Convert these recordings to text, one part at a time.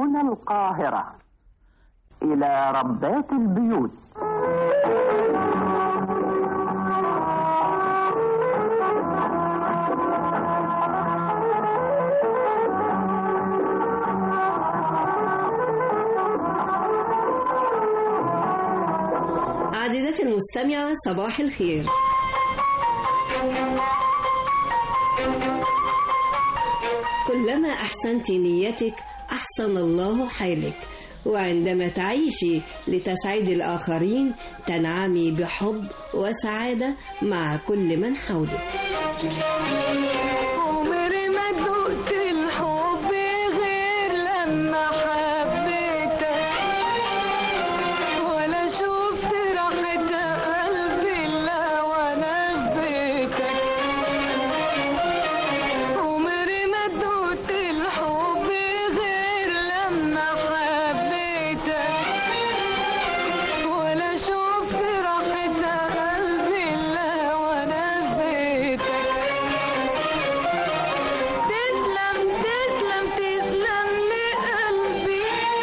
هنا القاهرة إلى ربات البيوت عزيزتي المستمعة صباح الخير كلما أحسنت نيتك أحسن الله حالك وعندما تعيشي لتسعدي الآخرين تنعمي بحب وسعادة مع كل من حولك عمري ما دقت الحب غير لما حبيتك ولا شفت راحة قلبي إلا وأنا في بيتك عمري ما دقت الحب غير لما حبيتك ولا شفت راحة قلبي إلا وأنا في بيتك تسلم تسلم تسلم لقلبي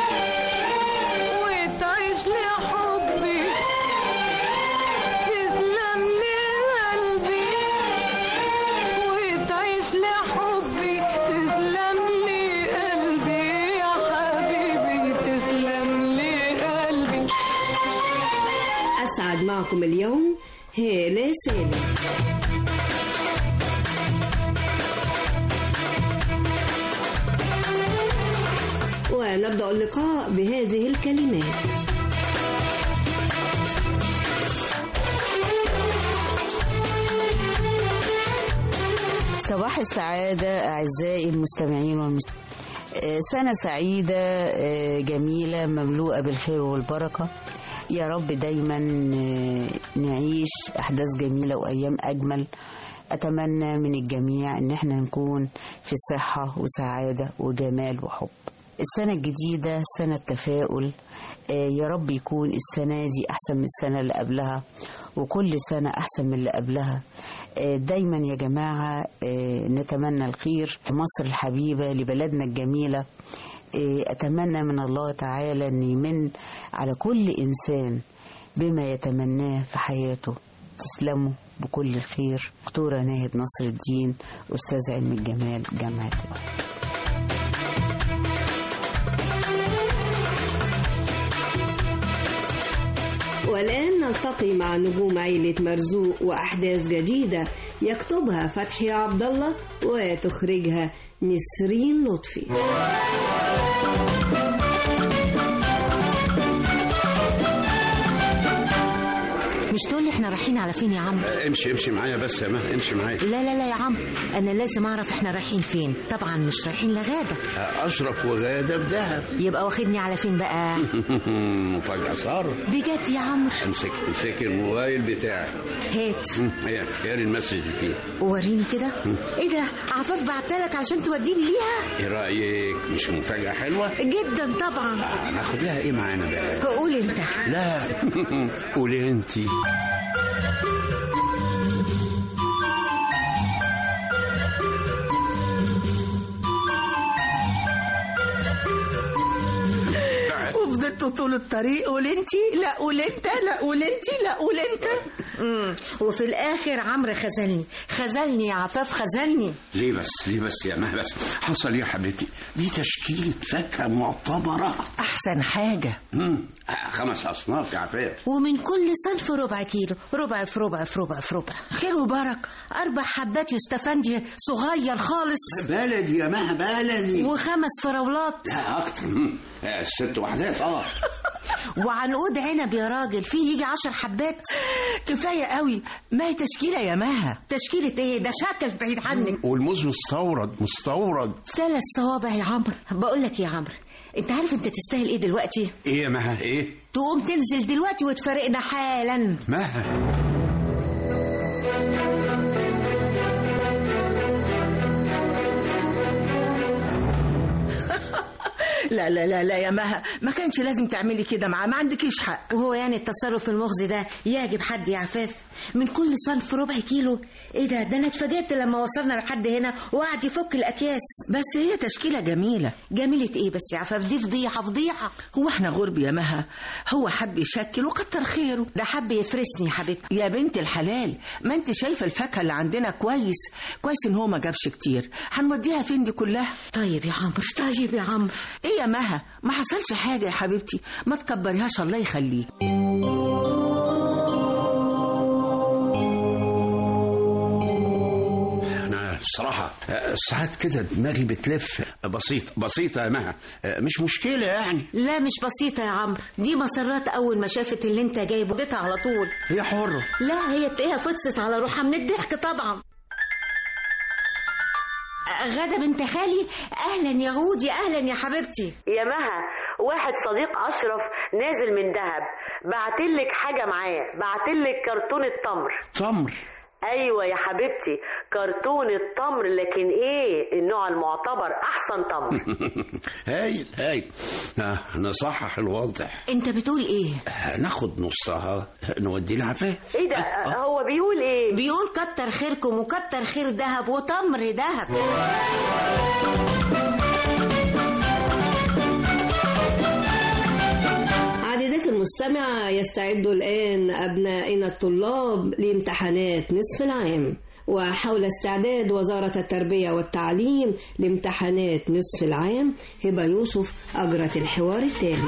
وتعيش لحبي تسلم لقلبي وتعيش لحبي تسلم لقلبي يا حبيبي تسلم لقلبي أسعد معكم اليوم هالة سالم ونبدأ اللقاء بهذه الكلمات صباح السعادة أعزائي المستمعين والمست... آه، سنة سعيدة آه، جميلة مملوءة بالخير والبركة يا رب دايما آه، نعيش أحداث جميلة وأيام أجمل أتمنى من الجميع إن احنا نكون في صحة وسعادة وجمال وحب السنة الجديدة سنة تفاؤل آه، يا رب يكون السنة دي أحسن من السنة اللي قبلها وكل سنة أحسن من اللي قبلها آه، دايما يا جماعة آه، نتمنى الخير مصر الحبيبة لبلدنا الجميلة آه، أتمنى من الله تعالى أن يمن على كل إنسان بما يتمناه في حياته تسلموا بكل الخير دكتورة ناهد نصر الدين أستاذ علم الجمال جامعة القاهرة والآن نلتقي مع نجوم عيلة مرزوق وأحداث جديدة يكتبها فتحي عبد الله وتخرجها نسرين لطفي مش تقولي احنا رايحين على فين يا عمرو امشي امشي معايا بس يا مها امشي معايا لا لا لا يا عمرو انا لازم اعرف احنا رايحين فين طبعا مش رايحين لغاده اشرف وغاده في دهب يبقى واخدني على فين بقى مفاجأة صار بجد يا عمرو امسك امسك الموبايل بتاعي هات مم، هي هي المسج اللي فيه وريني كده ايه ده عفاف بعتلك عشان توديني ليها ايه رايك مش مفاجاه حلوه جدا طبعا ناخد لها ايه معانا بقى قول انت لا قولي انت وفضلت طول الطريق قول انتي لا قول انت لا قول انتي لا قول انت مم. وفي الاخر عمرو خذلني خذلني يا عفاف خذلني ليه بس ليه بس يا مها بس حصل ايه يا حبيبتي دي تشكيله فاكهه معتبره احسن حاجه مم، خمس اصناف يا عفاف ومن كل صنف ربع كيلو ربع في ربع في ربع في ربع خير وبركه اربع حبات يستفندي صغير خالص بلدي يا مها بلدي وخمس فراولات لا اكتر مم، آه، ست وحدات اه وعنقود عنب يا راجل فيه يجي عشر حبات كفايه قوي ما هي تشكيله يا مها تشكيلة ايه ده شكل بعيد عنك والموز مستورد مستورد ثلاث صوابع يا عمرو بقول لك يا عمرو انت عارف انت تستاهل ايه دلوقتي ايه يا مها ايه تقوم تنزل دلوقتي وتفارقنا حالا مها لا لا لا لا يا مها ما كانش لازم تعملي كده معاه ما عندكيش حق وهو يعني التصرف المغزي ده يعجب حد يا عفاف من كل صنف ربع كيلو ايه ده ده انا اتفاجئت لما وصلنا لحد هنا وقعد يفك الاكياس بس هي تشكيلة جميلة جميلة ايه بس يا عفاف دي فضيحة فضيحة هو احنا غرب يا مها هو حب يشكل وكتر خيره ده حب يفرسني يا حبيبتي يا بنت الحلال ما انت شايفة الفاكهة اللي عندنا كويس كويس ان هو ما جابش كتير هنوديها فين دي كلها طيب يا عمرو طيب يا عمرو ايه يا مها ما حصلش حاجة يا حبيبتي ما تكبريهاش الله يخليك انا الصراحه آه، ساعات كده دماغي بتلف بسيط بسيطه يا مها آه، مش مشكله يعني لا مش بسيطة يا عمرو دي مسرات أول ما شافت اللي أنت جايبه اديتها على طول هي حره لا هي تلاقيها فطست على روحها من الضحك طبعا غدا بنت خالي أهلا يا هودي أهلا يا حبيبتي يا مها واحد صديق أشرف نازل من دهب بعتلك حاجة معاه بعتلك كرتون التمر تمر أيوة يا حبيبتي كرتون التمر لكن إيه النوع المعتبر أحسن تمر هايل هايل آه، نصحح الوضع أنت بتقول إيه؟ آه، ناخد نصها نودي العفاف إيه ده هو بيقول إيه بيقول كتر خيركم وكتر خير دهب وتمر دهب عزيزاتي المستمعة يستعد الآن أبنائنا الطلاب لامتحانات نصف العام وحول استعداد وزارة التربية والتعليم لامتحانات نصف العام هبة يوسف أجرت الحوار التالي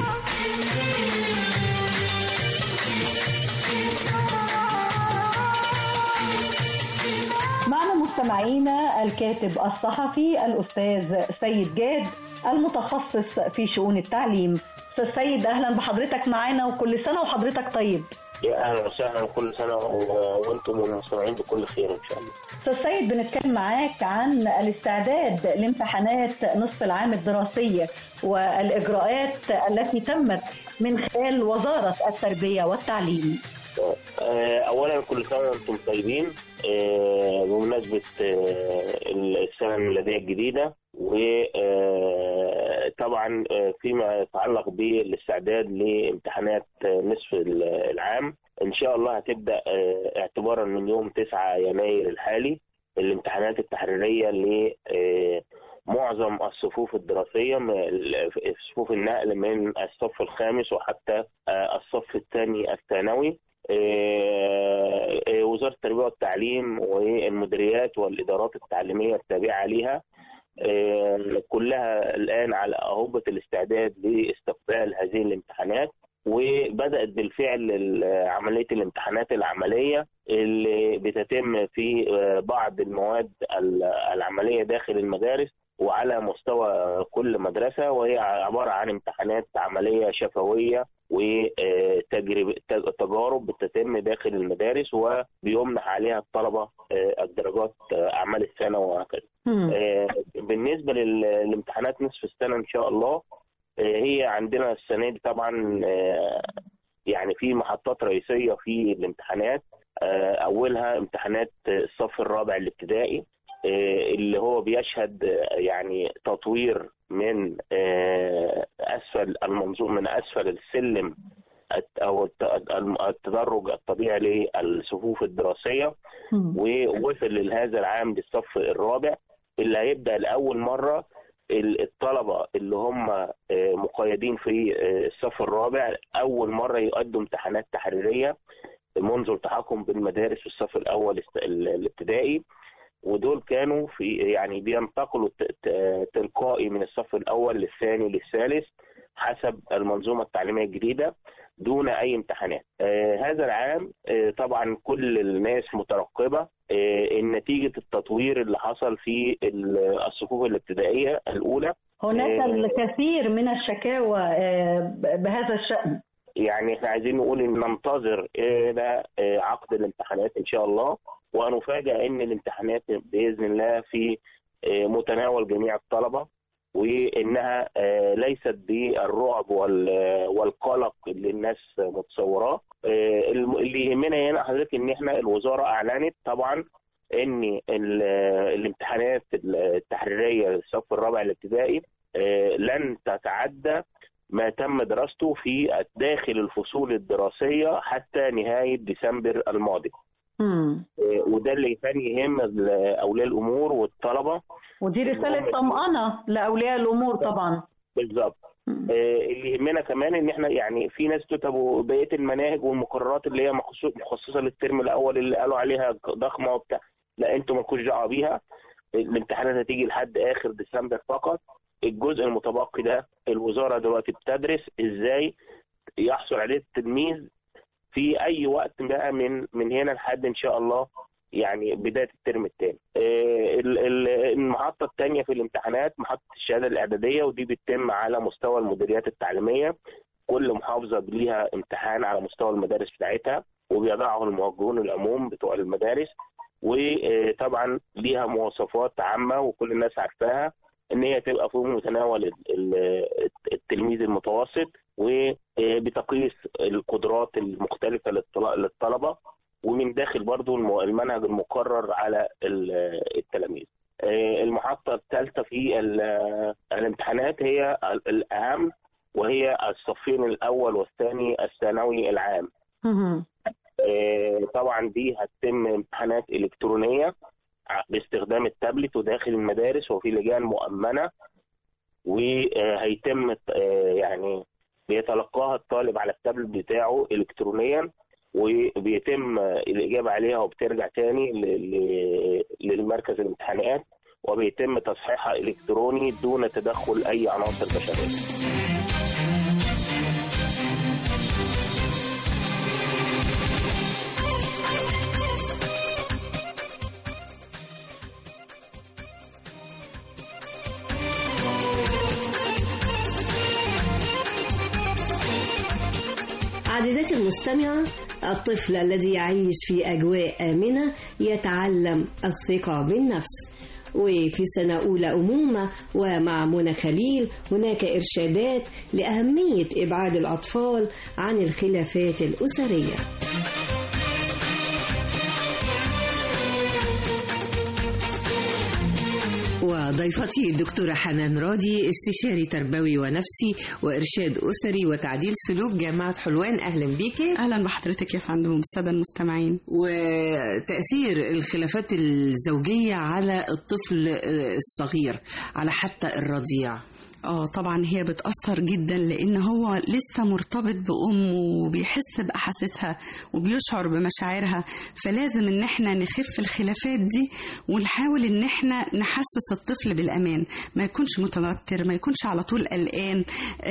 معنا مستمعينا الكاتب الصحفي الأستاذ سيد جاد المتخصص في شؤون التعليم أستاذ سيد أهلا بحضرتك معانا وكل سنة وحضرتك طيب يا اهلا وسهلا وكل سنه و- وانتم والمستمعين بكل خير ان شاء الله. أستاذ سيد بنتكلم معاك عن الاستعداد لامتحانات نصف العام الدراسية والإجراءات التي تمت من خلال وزارة التربية والتعليم آه، اولا كل سنه وانتم طيبين آه، بمناسبه آه، السنه الميلاديه الجديده وطبعا فيما يتعلق بالاستعداد لامتحانات آه، نصف ال- العام ان شاء الله هتبدا آه، اعتبارا من يوم 9 يناير الحالي الامتحانات التحريريه ل آه، معظم الصفوف الدراسية من ال- صفوف النقل من الصف الخامس وحتى آه، الصف الثاني الثانوي آه، آه، وزارة التربية والتعليم والمديريات والإدارات التعليمية التابعة لها آه، كلها الآن على أهبة الاستعداد لاستقبال هذه الامتحانات وبدأت بالفعل ال- عملية الامتحانات العملية اللي بتتم في آه، بعض المواد ال- العملية داخل المدارس وعلى مستوى كل مدرسة وهي عبارة عن امتحانات عملية شفوية وتجارب بتتم داخل المدارس وبيمنح عليها الطلبة آه، الدرجات آه، أعمال السنة وهكذا آه، بالنسبة لل- لامتحانات نصف السنة إن شاء الله آه، هي عندنا السنة دي طبعا آه، يعني في محطات رئيسية في الامتحانات آه، أولها امتحانات الصف الرابع الابتدائي آه، اللي هو بيشهد آه، يعني تطوير من آه، أسفل المنظور من أسفل السلم الت- أو الت- الم- التدرج الطبيعي للصفوف الدراسية ووصل لهذا العام للصف الرابع اللي هيبدأ لأول مرة ال- الطلبة اللي هم آه، مقيدين في آه، الصف الرابع أول مرة يؤدوا امتحانات تحريرية منذ التحقهم بالمدارس في الصف الأول است- ال- الابتدائي ودول كانوا في يعني بينتقلوا ت- ت- تلقائي من الصف الأول للثاني للثالث حسب المنظومة التعليمية الجديدة دون أي امتحانات آه هذا العام آه طبعا كل الناس مترقبة آه نتيجة التطوير اللي حصل في ال- الصفوف الابتدائية الأولى هناك آه، الكثير من الشكاوى آه، بهذا الشأن يعني احنا عايزين نقول ان ننتظر الى آه، عقد الامتحانات ان شاء الله ونفاجئ ان الامتحانات باذن الله في آه، متناول جميع الطلبه وانها آه، ليست بالرعب وال- والقلق اللي الناس متصوراه آه، الم- اللي يهمنا هنا حضرتك ان احنا الوزاره اعلنت طبعا ان ال- الامتحانات التحريريه للصف الرابع الابتدائي آه، لن تتعدى ما تم دراسته في داخل الفصول الدراسية حتى نهاية ديسمبر الماضي مم. آه، وده اللي كان يهم ال- اولياء الامور والطلبه ودي رسالة طمأنة لأولياء الأمور طبعا بالظبط آه، اللي يهمنا كمان ان احنا يعني في ناس كتبوا بقيه المناهج والمقررات اللي هي مخصو- مخصصه للترم الاول اللي قالوا عليها ضخمه وبتاع لا انتوا مالكوش دعوه بيها الامتحانات هتيجي لحد اخر ديسمبر فقط الجزء المتبقي ده الوزاره دلوقتي بتدرس ازاي يحصل عليه التلميذ في اي وقت بقى من من هنا لحد ان شاء الله يعني بدايه الترم الثاني. المحطه الثانيه في الامتحانات محطه الشهاده الاعداديه ودي بتتم على مستوى المديريات التعليميه كل محافظه ليها امتحان على مستوى المدارس بتاعتها وبيضعه الموجهون العموم بتوع المدارس وطبعا ليها مواصفات عامه وكل الناس عارفاها ان هي تبقى في متناول ال- ال- التلميذ المتوسط وبتقيس القدرات المختلفه للطل- للطلبه ومن داخل برضو الم- المنهج المقرر على ال- التلاميذ آه، المحطة الثالثة في ال- الامتحانات هي ال- الأهم وهي الصفين الأول والثاني الثانوي العام مهم. آه، طبعا دي هتتم امتحانات إلكترونية ع- باستخدام التابلت وداخل المدارس وفي لجان مؤمنة وهيتم آه، يعني بيتلقاها الطالب على التابلت بتاعه إلكترونيا وبيتم الإجابة عليها وبترجع تاني ل- ل- للمركز الامتحانات وبيتم تصحيحها إلكتروني دون تدخل أي عناصر بشرية عزيزتي المستمعة الطفل الذي يعيش في أجواء آمنة يتعلم الثقة بالنفس وفي سنة أولى أمومة ومع منى خليل هناك إرشادات لأهمية إبعاد الأطفال عن الخلافات الأسرية وضيفتي الدكتورة حنان راضي استشاري تربوي ونفسي وإرشاد أسري وتعديل سلوك جامعة حلوان أهلا بيكي اهلا بحضرتك يا فندم والساده المستمعين وتأثير الخلافات الزوجية على الطفل آه، الصغير على حتى الرضيع اه طبعا هي بتأثر جدا لأن هو لسه مرتبط بأمه وبيحس بأحاسيسها وبيشعر بمشاعرها فلازم إن احنا نخف الخلافات دي ونحاول إن احنا نحسس الطفل بالأمان ما يكونش متوتر ما يكونش على طول قلقان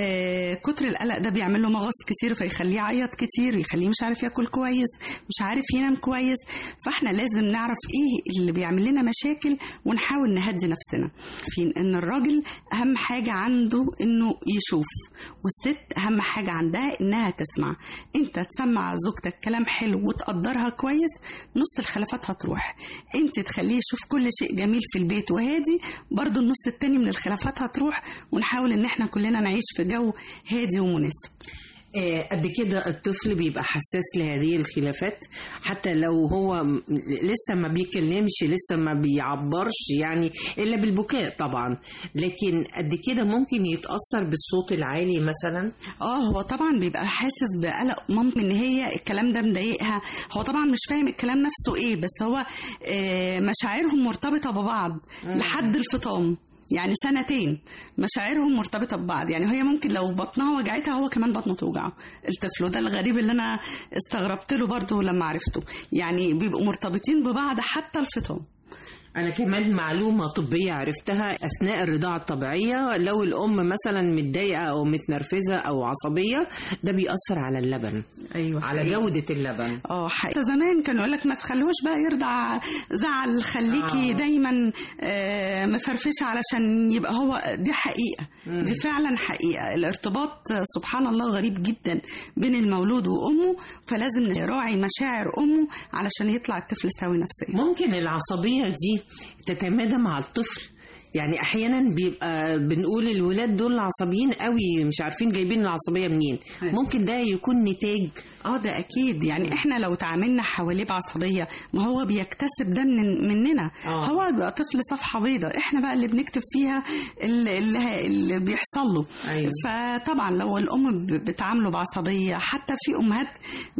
آه كتر القلق ده بيعمل له مغص كتير فيخليه يعيط كتير ويخليه مش عارف ياكل كويس مش عارف ينام كويس فاحنا لازم نعرف ايه اللي بيعمل لنا مشاكل ونحاول نهدي نفسنا في ان الراجل اهم حاجه عنده انه يشوف والست اهم حاجه عندها انها تسمع انت تسمع زوجتك كلام حلو وتقدرها كويس نص الخلافات هتروح انت تخليه يشوف كل شيء جميل في البيت وهادي برضو النص التاني من الخلافات هتروح ونحاول ان احنا كلنا نعيش في جو هادي ومناسب آه، قد كده الطفل بيبقى حساس لهذه الخلافات حتى لو هو م- لسه ما بيكلمش لسه ما بيعبرش يعني الا بالبكاء طبعا لكن قد كده ممكن يتاثر بالصوت العالي مثلا اه هو طبعا بيبقى حاسس بقلق مامته ان هي الكلام ده مضايقها هو طبعا مش فاهم الكلام نفسه ايه بس هو آه، مشاعرهم مرتبطه ببعض لحد الفطام يعني سنتين مشاعرهم مرتبطه ببعض يعني هي ممكن لو بطنها وجعتها هو كمان بطنه توجعه الطفل وده الغريب اللي انا استغربت له برضه لما عرفته يعني بيبقوا مرتبطين ببعض حتى الفطام أنا كمان معلومة طبية عرفتها أثناء الرضاعة الطبيعية لو الأم مثلا متضايقة أو متنرفزة أو عصبية ده بيأثر على اللبن أيوة على حقيقي. جودة اللبن اه حقيقة زمان كانوا يقول لك ما تخلوش بقى يرضع زعل خليكي آه. آه. دايما آه، مفرفشه علشان يبقى هو دي حقيقه مم. دي فعلا حقيقه الارتباط آه، سبحان الله غريب جدا بين المولود وامه فلازم نراعي مشاعر امه علشان يطلع الطفل سوي نفسيا ممكن العصبية دي تتمادى مع الطفل يعني احيانا بيبقى بنقول الولاد دول عصبيين قوي مش عارفين جايبين العصبيه منين ممكن ده يكون نتاج اه ده اكيد يعني احنا لو تعاملنا حواليه بعصبيه ما هو بيكتسب ده من مننا آه. هو بيبقى طفل صفحه بيضاء احنا بقى اللي بنكتب فيها اللي, اللي, اللي بيحصل له أيوة. فطبعا لو الام ب- بتعامله بعصبيه حتى في امهات من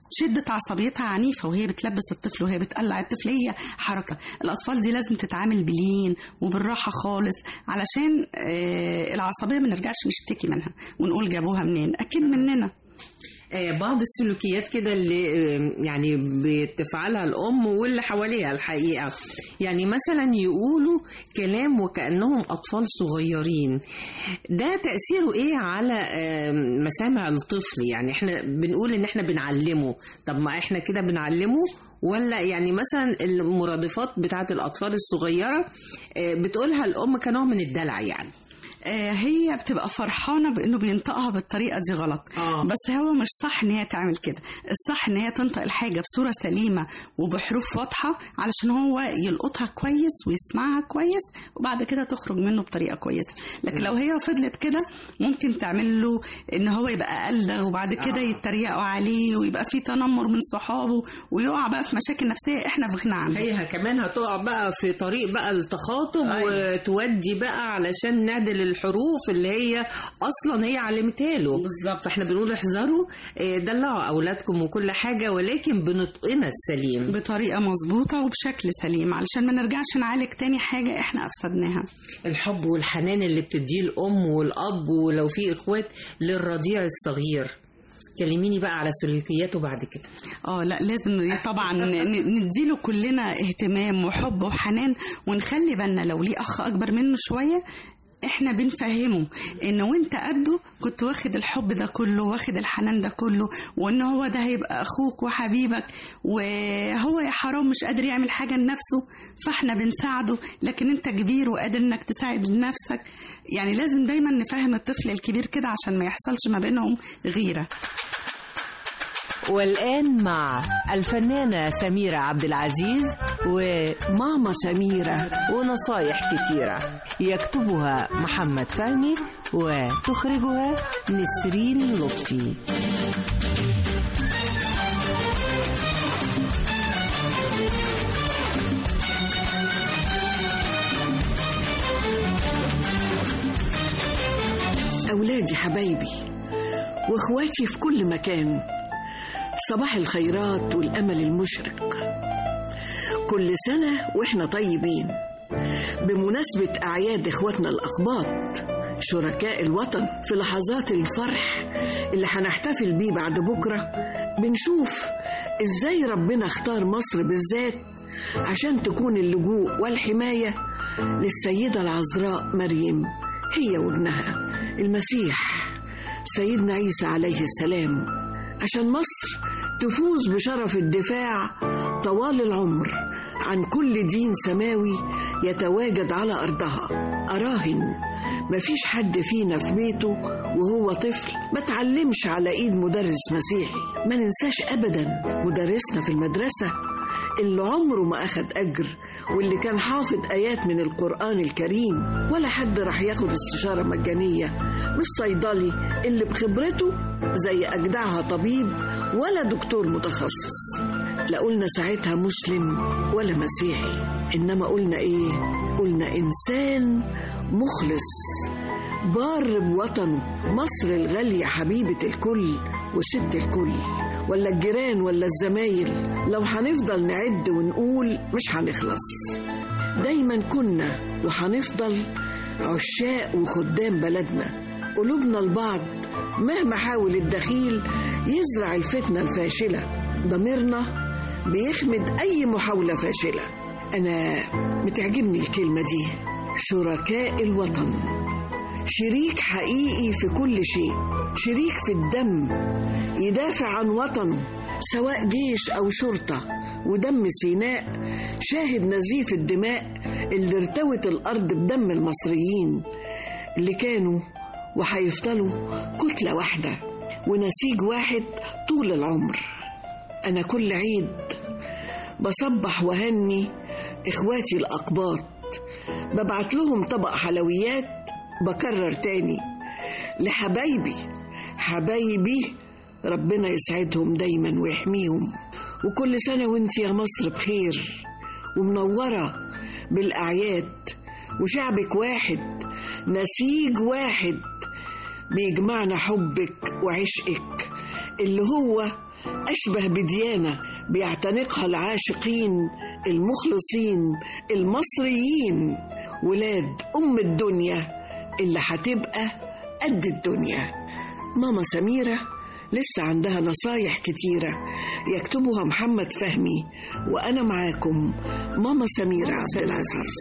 شدة عصبيتها عنيفة وهي بتلبس الطفل وهي بتقلع الطفل هي حركة الأطفال دي لازم تتعامل بلين وبالراحة خالص علشان آه، العصبية ما نرجعش نشتكي منها ونقول جابوها منين أكيد مننا آه، بعض السلوكيات كده اللي آه، يعني بتفعلها الأم واللي حواليها الحقيقة يعني مثلا يقولوا كلام وكأنهم أطفال صغيرين ده تأثيره إيه على آه، مسامع الطفل يعني إحنا بنقول إن إحنا بنعلمه طب ما إحنا كده بنعلمه ولا يعني مثلا المرادفات بتاعت الأطفال الصغيرة آه، بتقولها الأم كنوع من الدلع يعني آه، هي بتبقى فرحانة بأنه بينطقها بالطريقة دي غلط آه. بس هو مش صح إن هي تعمل كده الصح إن هي تنطق الحاجة بصورة سليمة وبحروف واضحة علشان هو يلقطها كويس ويسمعها كويس وبعد كده تخرج منه بطريقة كويسة لكن لو هي فضلت كده ممكن تعمل له إن هو يبقى أقل وبعد كده آه. يتريقوا عليه ويبقى في تنمر من صحابه ويقع بقى في مشاكل نفسية إحنا في غنى عنها هي كمان هتقع بقى في طريق بقى التخاطب وتودي بقى علشان نعدل الحروف اللي هي اصلا هي علمتها له بالظبط فاحنا بنقول احذروا آه، دلعوا اولادكم وكل حاجه ولكن بنطقنا السليم بطريقة مظبوطة وبشكل سليم علشان ما نرجعش نعالج تاني حاجة إحنا أفسدناها الحب والحنان اللي بتديه الام والاب ولو في اخوات للرضيع الصغير كلميني بقى على سلوكياته بعد كده اه لا لازم طبعا ن- نديله كلنا اهتمام وحب وحنان ونخلي بالنا لو ليه اخ اكبر منه شويه احنا بنفهمه ان وانت قده كنت واخد الحب ده كله واخد الحنان ده كله وان هو ده هيبقى اخوك وحبيبك وهو يا حرام مش قادر يعمل حاجه لنفسه فاحنا بنساعده لكن انت كبير وقادر انك تساعد لنفسك يعني لازم دايما نفهم الطفل الكبير كده عشان ما يحصلش ما بينهم غيره والآن مع الفنانة سميرة عبد العزيز وماما سميرة ونصايح كتيرة يكتبها محمد فهمي وتخرجها نسرين لطفي أولادي حبايبي وإخواتي في كل مكان صباح الخيرات والأمل المشرق كل سنة وإحنا طيبين بمناسبة أعياد إخواتنا الأقباط شركاء الوطن في لحظات الفرح اللي هنحتفل بيه بعد بكرة بنشوف إزاي ربنا اختار مصر بالذات عشان تكون اللجوء والحماية للسيدة العذراء مريم هي وابنها المسيح سيدنا عيسى عليه السلام عشان مصر تفوز بشرف الدفاع طوال العمر عن كل دين سماوي يتواجد على أرضها أراهن مفيش حد فينا في بيته وهو طفل ما تعلمش على إيد مدرس مسيحي ما ننساش أبدا مدرسنا في المدرسة اللي عمره ما أخد أجر واللي كان حافظ آيات من القرآن الكريم ولا حد راح ياخد استشارة مجانية مش صيدلي اللي بخبرته زي أجدعها طبيب ولا دكتور متخصص لا قلنا ساعتها مسلم ولا مسيحي إنما قلنا إيه قلنا إنسان مخلص بار بوطنه مصر الغالية حبيبة الكل وست الكل ولا الجيران ولا الزمايل لو هنفضل نعد ونقول مش هنخلص دايما كنا وهنفضل عشاق وخدام بلدنا قلوبنا لبعض مهما حاول الدخيل يزرع الفتنة الفاشلة ضميرنا بيخمد أي محاولة فاشلة أنا متعجبني الكلمة دي شركاء الوطن شريك حقيقي في كل شيء شريك في الدم يدافع عن وطنه سواء جيش أو شرطة ودم سيناء شاهد نزيف الدماء اللي ارتوت الأرض بدم المصريين اللي كانوا وهيفضلوا كتلة واحدة ونسيج واحد طول العمر أنا كل عيد بصبح وهني إخواتي الأقباط ببعت لهم طبق حلويات بكرر تاني لحبايبي حبايبي ربنا يسعدهم دايما ويحميهم وكل سنة وانت يا مصر بخير ومنورة بالأعياد وشعبك واحد نسيج واحد بيجمعنا حبك وعشقك اللي هو أشبه بديانة بيعتنقها العاشقين المخلصين المصريين ولاد أم الدنيا اللي هتبقى قد الدنيا ماما سميرة لسه عندها نصايح كتيرة يكتبها محمد فهمي وأنا معاكم ماما سميرة عبد العزيز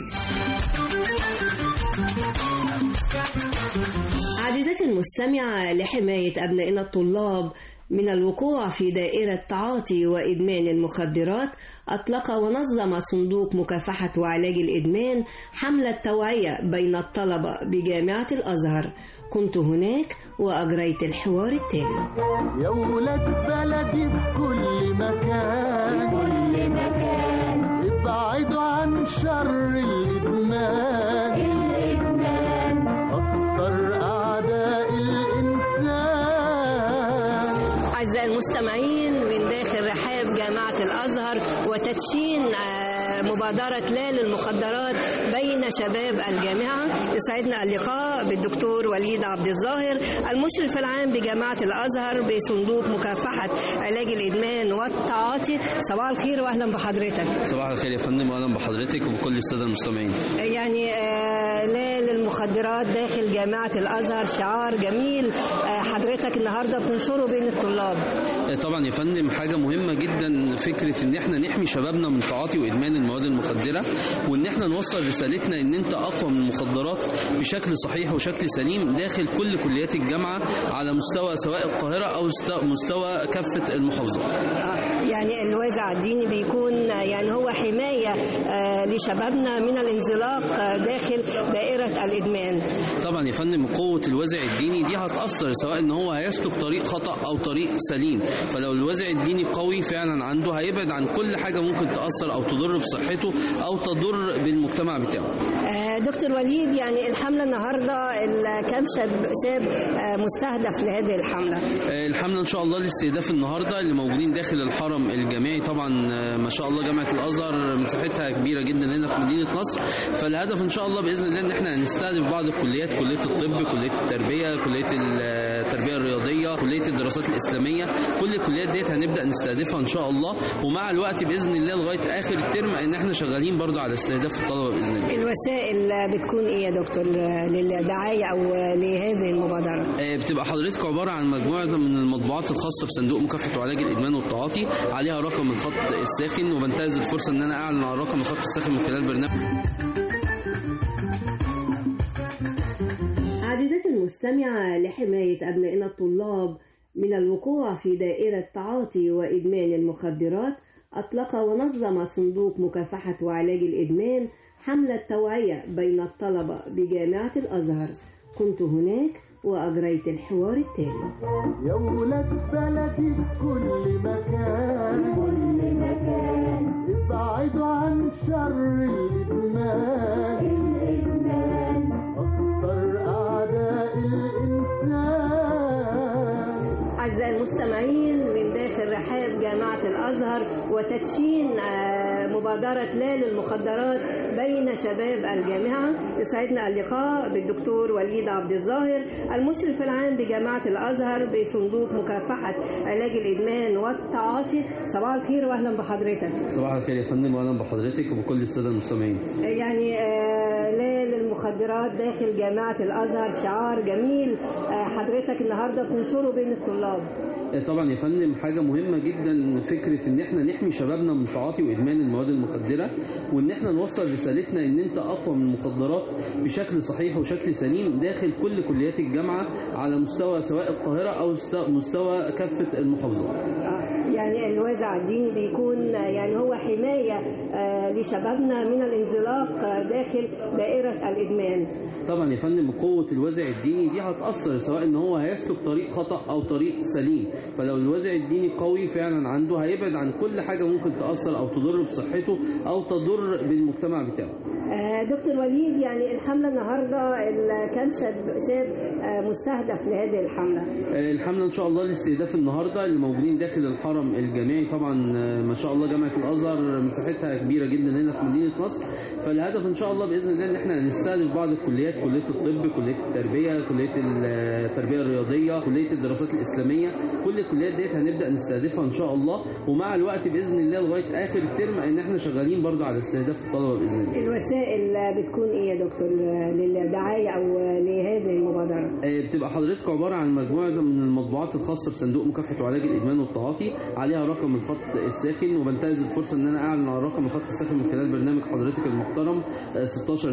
عزيزتي المستمعة لحماية أبنائنا الطلاب من الوقوع في دائرة تعاطي وإدمان المخدرات أطلق ونظم صندوق مكافحة وعلاج الإدمان حملة توعية بين الطلبة بجامعة الأزهر كنت هناك وأجريت الحوار التالي يا ولاد بلدي في كل مكان كل مكان ابعدوا عن شر الإدمان الإدمان أكثر أعداء الإنسان أعزائي المستمعين من داخل رحاب جامعة الأزهر وتدشين آه، مبادرة لا للمخدرات بين شباب الجامعة يسعدنا اللقاء بالدكتور وليد عبد الظاهر المشرف العام بجامعة الأزهر بصندوق مكافحة علاج الإدمان والتعاطي صباح الخير وأهلا بحضرتك صباح الخير يا فندم واهلا بحضرتك وبكل الساده المستمعين يعني آه، لا للمخدرات داخل جامعة الأزهر شعار جميل آه، حضرتك النهاردة بتنشره بين الطلاب طبعا يا فندم حاجه مهمه جدا فكره ان احنا نحمي شبابنا من تعاطي وادمان المواد المخدره وان احنا نوصل رسالتنا ان انت اقوى من المخدرات بشكل صحيح وشكل سليم داخل كل كليات الجامعه على مستوى سواء القاهره او است- مستوى كافه المحافظات آه، يعني الوازع الديني بيكون آه، يعني هو حماية آه، لشبابنا من الانزلاق آه، داخل دائرة الإدمان طبعا يا فندم قوة الوازع الديني دي هتأثر سواء ان هو هيسلك طريق خطأ او طريق سليم فلو الوازع الديني قوي فعلا عنده هيبعد عن كل حاجة ممكن تأثر او تضر بصحته او تضر بالمجتمع بتاعه آه، دكتور وليد يعني الحملة النهاردة ال- كم شاب, شاب آه، مستهدف لهذه الحملة آه، الحملة ان شاء الله لاستهداف النهاردة اللي موجودين داخل الحرم الجامعي طبعا آه، ما شاء الله جامعة الازهر مساحتها كبيرة جدا هنا في مدينة نصر فالهدف ان شاء الله باذن الله ان احنا هنستهدف بعض الكليات كلية الطب كلية التربية كلية التربية الرياضية كلية الدراسات الاسلامية كل الكليات ديت هنبدأ نستهدفها ان شاء الله ومع الوقت باذن الله لغاية اخر الترم ان احنا شغالين برضو على استهداف الطلبة باذن الله الوسائل بتكون ايه يا دكتور للدعاية او لهذه المبادرة آه، بتبقى حضرتك عبارة عن مجموعة من المطبوعات الخاصة بصندوق مكافحة وعلاج الإدمان والتعاطي عليها رقم الخط الساخن وبنتهز الفرصة إن أنا أعلن عن رقم الخط الساخن من خلال برنامج عزيزتي المستمعة لحماية أبنائنا الطلاب من الوقوع في دائرة تعاطي وإدمان المخدرات أطلق ونظم صندوق مكافحة وعلاج الإدمان حملة توعية بين الطلبة بجامعة الأزهر كنت هناك وأجريت الحوار التالي يا ولاد بلدي في كل مكان كل مكان ابعدوا عن شر الإدمان الإدمان أكثر أعداء الإنسان أعزائي المستمعين من داخل رحاب جامعة الأزهر وتدشين آه، مبادرة لا للمخدرات بين شباب الجامعة يسعدنا اللقاء بالدكتور وليد عبد الظاهر المشرف العام بجامعة الأزهر بصندوق مكافحة علاج الإدمان والتعاطي صباح الخير وأهلا بحضرتك صباح الخير يا فندم وأهلا بحضرتك وبكل السادة المستمعين يعني آه، لا للمخدرات داخل جامعة الأزهر شعار جميل آه، حضرتك النهاردة بتنشره بين الطلاب آه، طبعا يا فندم حاجة مهمة جدا فكرة إن إحنا نحمي شبابنا من تعاطي وإدمان المواد المخدرة وإن إحنا نوصل رسالتنا إن أنت أقوى من المخدرات بشكل صحيح وشكل سليم داخل كل كليات الجامعة على مستوى سواء القاهرة أو است- مستوى كافة المحافظات. آه، يعني الوازع الديني بيكون آه، يعني هو حماية آه، لشبابنا من الانزلاق آه، داخل دائرة الإدمان طبعا يا فندم قوة الوازع الديني دي هتأثر سواء ان هو هيسلك طريق خطأ او طريق سليم فلو الوازع الديني قوي فعلا عنده هيبعد عن كل حاجة ممكن تأثر او تضر بصحته او تضر بالمجتمع بتاعه آه، دكتور وليد يعني الحملة النهاردة ال- كم شاب, شاب آه، مستهدف لهذه الحملة آه، الحملة ان شاء الله لاستهداف النهاردة اللي موجودين داخل الحرم الجامعي طبعا آه، ما شاء الله جامعة الازهر مساحتها كبيرة جدا هنا في مدينة نصر فالهدف ان شاء الله باذن الله ان احنا هنستهدف بعض الكليات كليه الطب كليه التربيه كليه التربيه الرياضيه كليه الدراسات الاسلاميه كل الكليات ديت هنبدا نستهدفها ان شاء الله ومع الوقت باذن الله لغايه اخر الترم ان احنا شغالين برضو على استهداف الطلبه باذن الله الوسائل بتكون ايه يا دكتور للدعايه او لهذه المبادره آه، بتبقى حضرتك عباره عن مجموعه من المطبوعات الخاصه بصندوق مكافحه وعلاج الادمان والتعاطي عليها رقم الخط الساخن وبنتهز الفرصه ان انا اعلن عن رقم الخط الساخن من خلال برنامج حضرتك المحترم آه،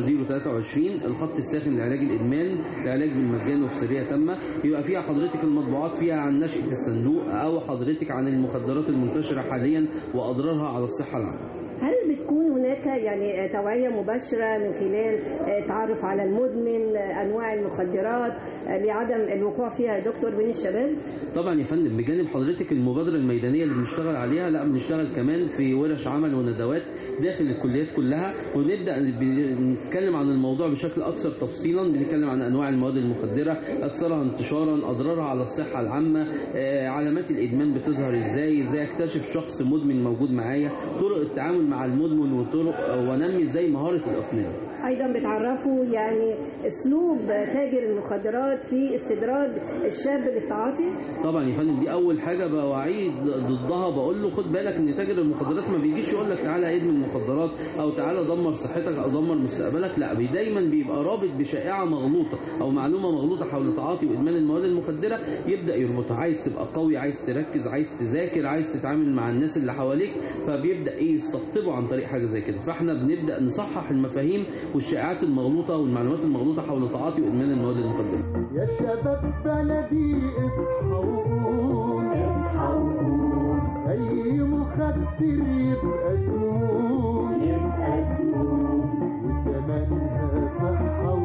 16023 الخط الساخن لعلاج الادمان لعلاج بالمجان وفي سريه تامه يبقى فيها حضرتك المطبوعات فيها عن نشاه الصندوق او حضرتك عن المخدرات المنتشره حاليا واضرارها على الصحه العامه هل بتكون هناك يعني توعية مباشرة من خلال تعرف على المدمن أنواع المخدرات لعدم الوقوع فيها يا دكتور بين الشباب؟ طبعا يا فندم بجانب حضرتك المبادره الميدانيه اللي بنشتغل عليها لا بنشتغل كمان في ورش عمل وندوات داخل الكليات كلها ونبدا نتكلم عن الموضوع بشكل اكثر تفصيلا بنتكلم عن انواع المواد المخدره اكثرها انتشارا اضرارها على الصحه العامه آه، علامات الادمان بتظهر ازاي ازاي اكتشف شخص مدمن موجود معايا طرق التعامل مع المدمن وطرق ونمي ازاي مهاره الاقناع أيضا بتعرفوا يعني أسلوب تاجر المخدرات في استدراج الشاب للتعاطي؟ طبعا يا فندم دي اول حاجه بوعيه ضدها بقول له خد بالك ان تاجر المخدرات ما بيجيش يقول لك تعالى ادمن مخدرات او تعالى دمر صحتك او دمر مستقبلك لا بي دايما بيبقى رابط بشائعه مغلوطه او معلومه مغلوطه حول تعاطي وادمان المواد المخدره يبدا يربطها عايز تبقى قوي عايز تركز عايز تذاكر عايز تتعامل مع الناس اللي حواليك فبيبدا ايه يستقطبوا عن طريق حاجه زي كده فاحنا بنبدا نصحح المفاهيم والشائعات المغلوطه والمعلومات المغلوطه حول تعاطي وادمان المواد المخدره يا شباب بلدي اصحى وقوم اصحى وقوم اي مخدر يبقى سموم يبقى سموم وثمنها صحة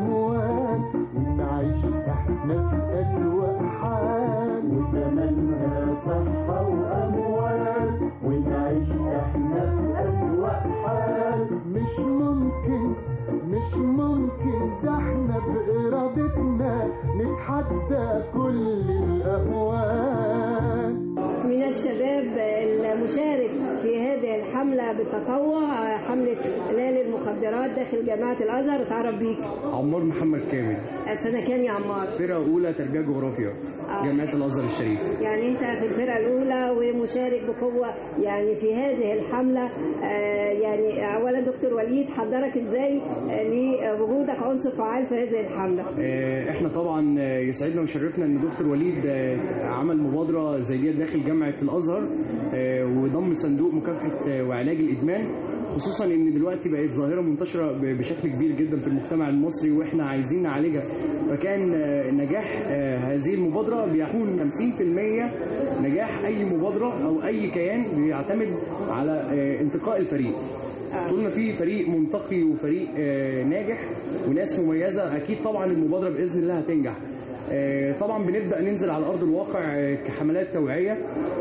واموال ونعيش احنا في اسوأ حال وثمنها صحة واموال ونعيش احنا في اسوأ حال مش ممكن مش ممكن ده احنا بإرادتنا نتحدى كل الأهوال من الشباب المشارك في هذه الحملة بالتطوع حملة هلال المخدرات داخل جامعة الأزهر اتعرف بيك عمار محمد كامل سنة كام يا عمار؟ فرقة أولى تربية جغرافيا آه. جامعة الأزهر الشريف يعني انت في الفرقة الأولى ومشارك بقوة يعني في هذه الحملة آه، يعني أولا دكتور وليد حضرك ازاي آه، لوجودك عنصر فعال في هذه الحملة؟ آه، احنا طبعا آه، يسعدنا ويشرفنا ان دكتور وليد آه، عمل مبادره زي دي داخل جامعه الازهر آه، وضم صندوق مكافحه آه، وعلاج الادمان خصوصا ان دلوقتي بقت ظاهره منتشره ب- بشكل كبير جدا في المجتمع المصري واحنا عايزين نعالجها فكان آه، نجاح آه، هذه المبادره بيكون 50% نجاح اي مبادره او اي كيان بيعتمد على آه، انتقاء الفريق طول ما في فريق منتقي وفريق آه، ناجح وناس مميزه اكيد طبعا المبادره باذن الله هتنجح آه، طبعا بنبدا ننزل على ارض الواقع آه، كحملات توعيه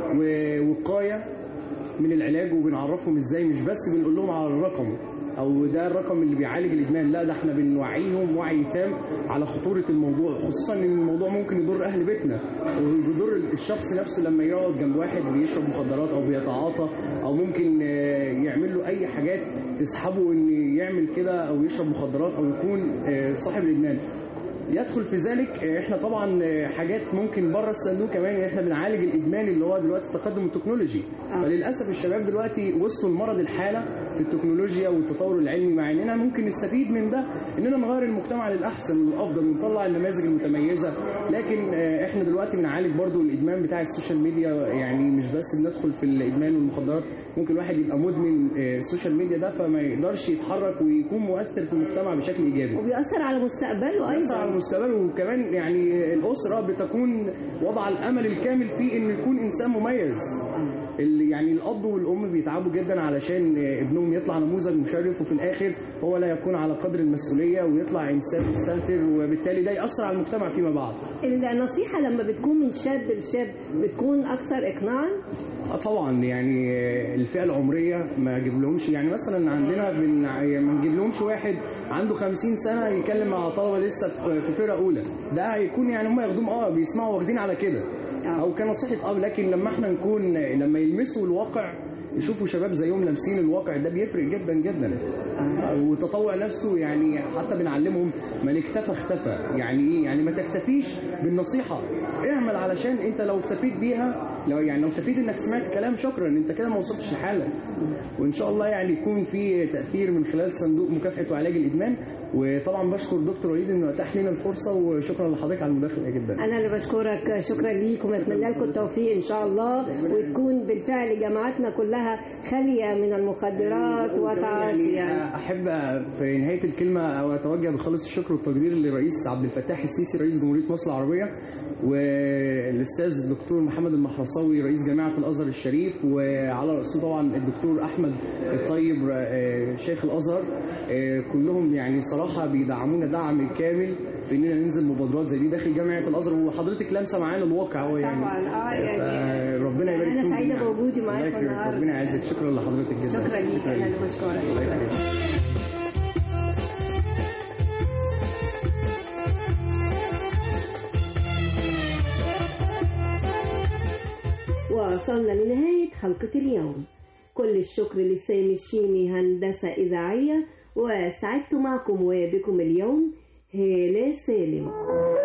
ووقايه من العلاج وبنعرفهم ازاي مش بس بنقول لهم على الرقم او ده الرقم اللي بيعالج الادمان لا ده احنا بنوعيهم وعي تام على خطوره الموضوع خصوصا ان الموضوع ممكن يضر اهل بيتنا ويضر الشخص نفسه لما يقعد جنب واحد بيشرب مخدرات او بيتعاطى او ممكن آه، يعمل له اي حاجات تسحبه ان يعمل كده او يشرب مخدرات او يكون آه، صاحب الادمان يدخل في ذلك آه، احنا طبعا آه، حاجات ممكن بره الصندوق كمان ان احنا بنعالج الادمان اللي هو دلوقتي التقدم التكنولوجي فللاسف الشباب دلوقتي وصلوا لمرض الحاله في التكنولوجيا والتطور العلمي مع اننا ممكن نستفيد من ده اننا نغير المجتمع للاحسن والافضل ونطلع النماذج المتميزه لكن آه، احنا دلوقتي بنعالج برضو الادمان بتاع السوشيال ميديا يعني مش بس بندخل في الادمان والمخدرات ممكن واحد يبقى مدمن آه، السوشيال ميديا ده فما يقدرش يتحرك ويكون مؤثر في المجتمع بشكل ايجابي وبيأثر على مستقبله بيأثر على أيضا المستقبل وكمان يعني الأسرة بتكون وضع الأمل الكامل في إنه يكون إنسان مميز اللي يعني الأب والأم بيتعبوا جدا علشان ابنهم يطلع نموذج مشرف وفي الآخر هو لا يكون على قدر المسؤولية ويطلع إنسان مستهتر وبالتالي ده يأثر على المجتمع فيما بعد النصيحة لما بتكون من شاب لشاب بتكون أكثر إقناعا آه طبعا يعني الفئه العمريه ما اجيب لهمش يعني مثلا عندنا بن يعني ما نجيب لهمش واحد عنده 50 سنه يتكلم مع طلبه لسه في- في فرقه اولى ده هيكون يعني هم ياخدوهم اه بيسمعوا واخدين على كده او كنصيحه اب لكن لما احنا نكون لما يلمسوا الواقع يشوفوا شباب زيهم لامسين الواقع ده بيفرق جدا جدا والتطوع نفسه يعني حتى بنعلمهم من اكتفى اختفى يعني ايه يعني ما تكتفيش بالنصيحه اعمل علشان انت لو اكتفيت بيها لو يعني لو اكتفيت انك سمعت كلام شكرا انت كده ما وصلتش لحالك وان شاء الله يعني يكون في تاثير من خلال صندوق مكافحه وعلاج الادمان وطبعا بشكر دكتور وليد انه اتاح لنا الفرصه وشكرا لحضرتك على المداخله جدا أنا اللي بشكرك شكرا ليكم أتمنى لكم التوفيق إن شاء الله وتكون بالفعل جامعاتنا كلها خالية من المخدرات وتعاطي يعني احب في نهايه الكلمه او اتوجه بخالص الشكر والتقدير للرئيس عبد الفتاح السيسي رئيس جمهوريه مصر العربيه والاستاذ الدكتور محمد المحرصاوي رئيس جامعه الازهر الشريف وعلى راسه طبعا الدكتور احمد الطيب آه، شيخ الازهر آه، كلهم يعني صراحه بيدعمونا دعم كامل في اننا ننزل مبادرات زي دي داخل جامعه الازهر وحضرتك لامسه معانا الواقع هو يعني طبعا اه يعني ربنا يبارك أنا فيكم سعيدة جميعاً. بوجودي معاكم الله يكرمك. النهاردة. ربنا يعزك شكرا لحضرتك جدا شكرا ليك أنا اللي بشكرك الله يخليك. وصلنا لنهاية حلقة اليوم كل الشكر لسامي الشيمي هندسة إذاعية وسعدت معكم وبكم اليوم هالة سالم